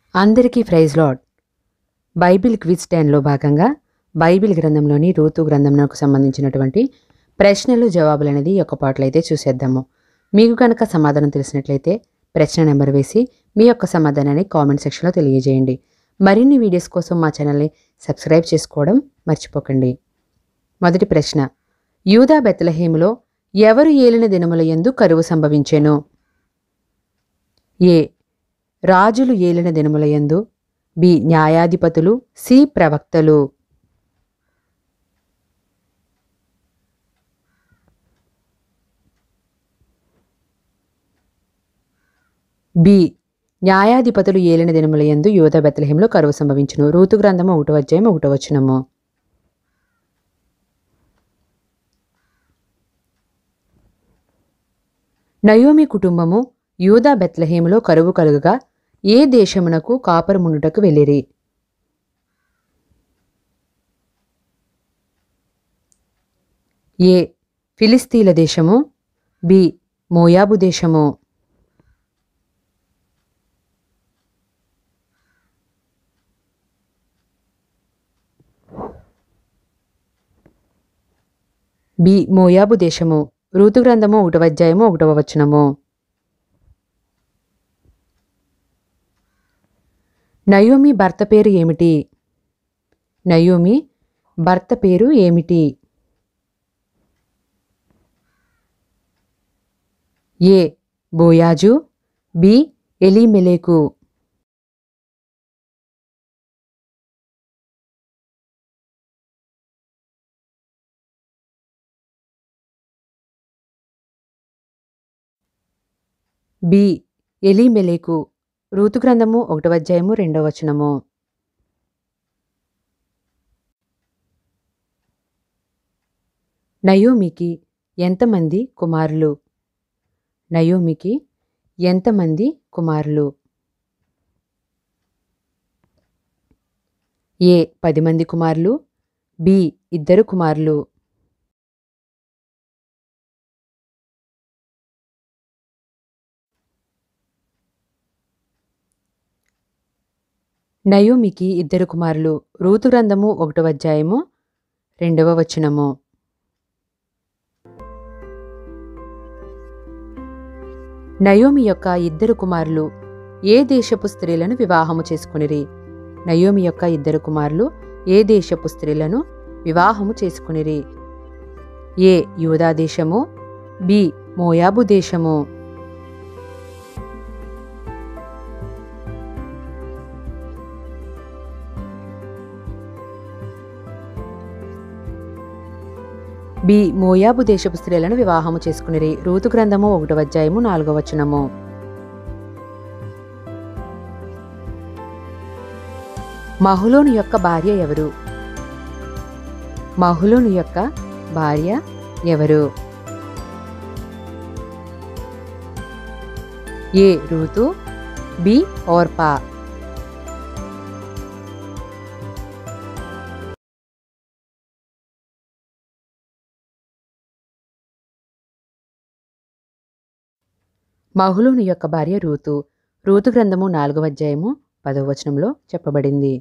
అందరికీ praise lord Bible quiz టెన్లో భాగంగా బైబిల్ గ్రంథంలోని రూతు గ్రంథంకు సంబంధించినటువంటి ప్రశ్నలు జవాబులు అనేది ఈ యొక్క పాటలు అయితే చూసేద్దాము మీకు కనుక సమాధానం తెలిసినట్లయితే ప్రశ్న నెంబర్ వేసి మీ యొక్క సమాధానాన్ని కామెంట్ సెక్షన్లో తెలియజేయండి మరిన్ని వీడియోస్ కోసం మా ఛానల్ని సబ్స్క్రైబ్ చేసుకోవడం మర్చిపోకండి మొదటి ప్రశ్న యూదా బెత్లహేములో ఎవరు ఏలిన దినముల యందు కరువు సంభవించెను ఏ రాజులు ఏలిన దినములయందు బి న్యాయాధిపతులు సి ప్రవక్తలు బి న్యాయాధిపతులు ఏలిన దినములయందు యోధ బెత్లహేంలో కరువు సంభవించును రూతు గ్రంథము ఒకటో అధ్యాయం ఒకటో వచనము నయోమి కుటుంబము యూదా బెత్లహేములో కరువు కలుగగా ఏ దేశమునకు కాపరముండుటకు వెళ్ళిరి ఏ ఫిలిస్తీన్ల దేశము బి మోయాబు దేశము బి మోయాబు దేశము ఋతు గ్రంథము ఒకటవ అధ్యాయము ఒకటవ వచనము నయోమి భర్త పేరు ఏమిటి నయోమి భర్త పేరు ఏమిటి A Boaz B Elimelech B Elimelech Ruth గ్రంథము ఒకటవ అధ్యాయము రెండవ వచనము నయోమికి ఎంతమంది కుమారులు నయోమికి ఎంతమంది కుమారులు ఏ పది మంది కుమారులు బి ఇద్దరు కుమారులు నయోమికి ఇద్దరు కుమారులు రూతు గ్రంథము ఒకటవ అధ్యాయము రెండవ వచనము నయోమి యొక్క ఇద్దరు కుమారులు ఏ దేశపు స్త్రీలను వివాహము చేసుకునిరి నయోమి యొక్క ఇద్దరు కుమారులు ఏ దేశపు స్త్రీలను వివాహము చేసుకునిరి ఏ యూదా దేశము బి మోయాబు దేశము బి మోయాబు దేశపు స్త్రీలను వివాహము చేసుకునిరి రూతు గ్రంథము ఒకటవ అధ్యాయము నాలుగవ వచనము మహులోను యొక్క భార్య ఎవరు మహులోను యొక్క భార్య ఎవరు A Ruth B Orpah Mahlon యొక్క భార్య రూతు రూతు గ్రంథము నాలుగవ అధ్యాయము పదవ వచనంలో చెప్పబడింది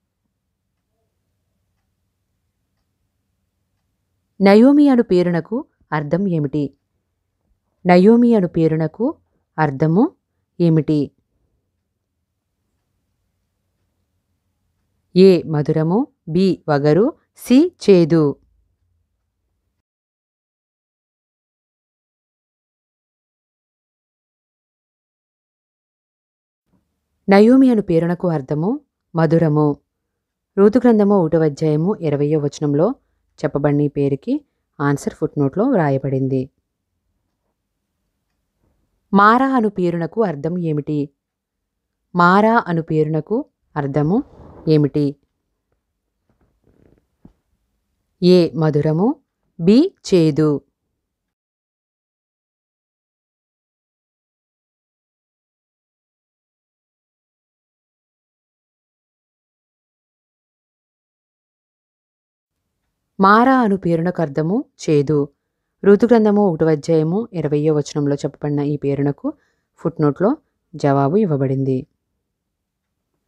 నయోమి అను పేరునకు అర్థం ఏమిటి నయోమి అను పేరునకు అర్థము ఏమిటి ఏ మధురము బి వగరు సి చేదు నయోమి అను పేరునకు అర్థము మధురము ఋతు గ్రంథము ఒకటో అధ్యాయము ఇరవయో వచనంలో చెప్పబడిన ఈ పేరుకి ఆన్సర్ ఫుట్నోట్లో వ్రాయబడింది మారా అను పేరునకు అర్థం ఏమిటి మారా అను పేరునకు అర్థము ఏమిటి ఏ మధురము బి చేదు మారా అను పేరునకు అర్థము చేదు ఋతుగ్రంథము ఒకటో అధ్యాయము ఇరవయో వచనంలో చెప్పబడిన ఈ పేరునకు ఫుట్నోట్లో జవాబు ఇవ్వబడింది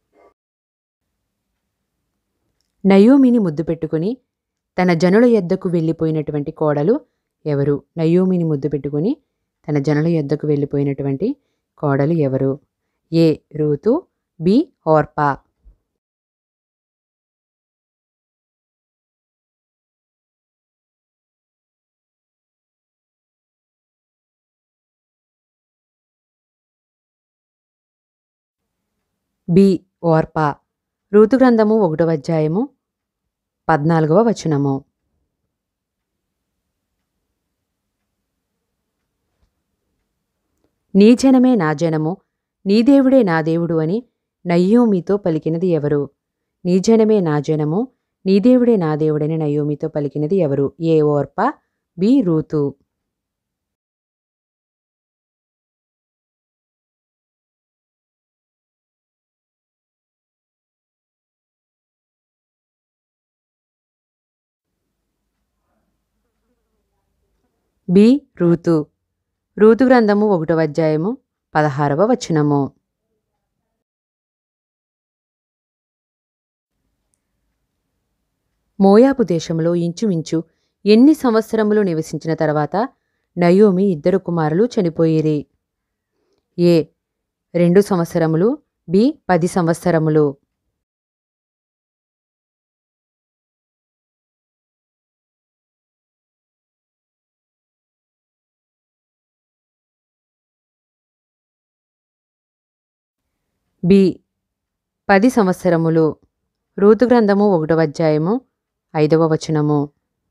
నయోమిని ముద్దు పెట్టుకుని తన జనుల యొద్దకు వెళ్ళిపోయినటువంటి కోడలు ఎవరు నయోమిని ముద్దు పెట్టుకుని తన జనుల యొద్దకు వెళ్ళిపోయినటువంటి కోడలు ఎవరు A Ruth B Orpah B Orpah Ruth గ్రంథము ఒకటవ అధ్యాయము పద్నాలుగవ వచనము నీ జనమే నా జనము నీ దేవుడే నా దేవుడు అని నయ్యోమితో పలికినది ఎవరు నీ జనమే నా జనము నీ దేవుడే నా దేవుడని నయోమితో పలికినది ఎవరు A Orpah B Ruth B Ruth Ruth గ్రంథము ఒకటవ అధ్యాయము పదహారవ వచనము మోయాబు దేశంలో ఇంచుమించు ఎన్ని సంవత్సరములు నివసించిన తర్వాత నయోమి ఇద్దరు కుమారులు చనిపోయిరి ఏ రెండు సంవత్సరములు బి పది సంవత్సరములు బి పది సంవత్సరములు రూతు గ్రంథము ఒకటవ అధ్యాయము ఐదవ వచనము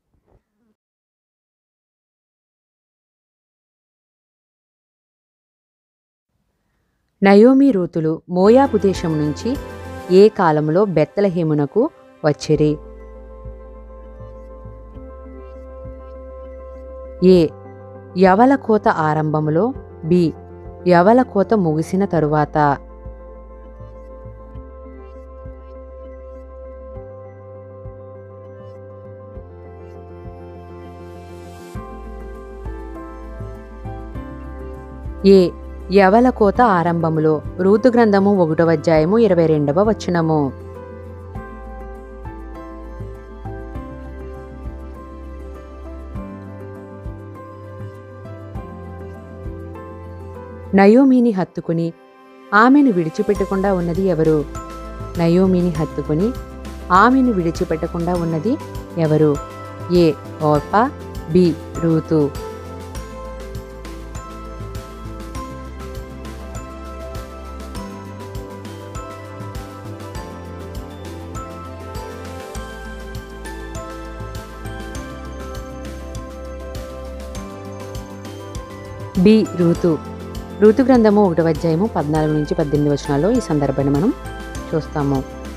నయోమి రూతులు మోయాబు దేశం నుంచి ఏ కాలంలో బెత్తలహేమునకు వచ్చిరి ఏ యవల కోత ఆరంభములో బి యవల కోత ముగిసిన తరువాత ఏ యవల కోత ఆరంభములో రూతు గ్రంథము ఒకటవ అధ్యాయము ఇరవై రెండవ వచనము నయోమిని హత్తుకుని ఆమెను విడిచిపెట్టకుండా ఉన్నది ఎవరు నయోమిని హత్తుకుని ఆమెను విడిచిపెట్టకుండా ఉన్నది ఎవరు A Orpah B Ruth B Ruth Ruth గ్రంథము ఒకటవ అధ్యాయము పద్నాలుగు నుంచి పద్దెనిమిది వచనాల్లో ఈ సందర్భాన్ని మనం చూస్తాము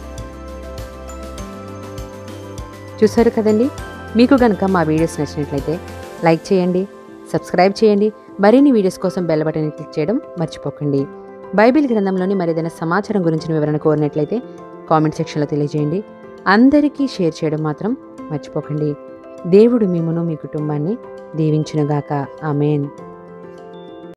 చూసారు కదండి మీకు కనుక మా వీడియోస్ నచ్చినట్లయితే లైక్ చేయండి సబ్స్క్రైబ్ చేయండి మరిన్ని వీడియోస్ కోసం బెల్ బటన్ క్లిక్ చేయడం మర్చిపోకండి బైబిల్ గ్రంథంలోని మరేదైనా సమాచారం గురించిన వివరణ కోరినట్లయితే కామెంట్ సెక్షన్లో తెలియజేయండి అందరికీ షేర్ చేయడం మాత్రం మర్చిపోకండి దేవుడు మిమ్మను మీ కుటుంబాన్ని దీవించునుగాక ఆమెన్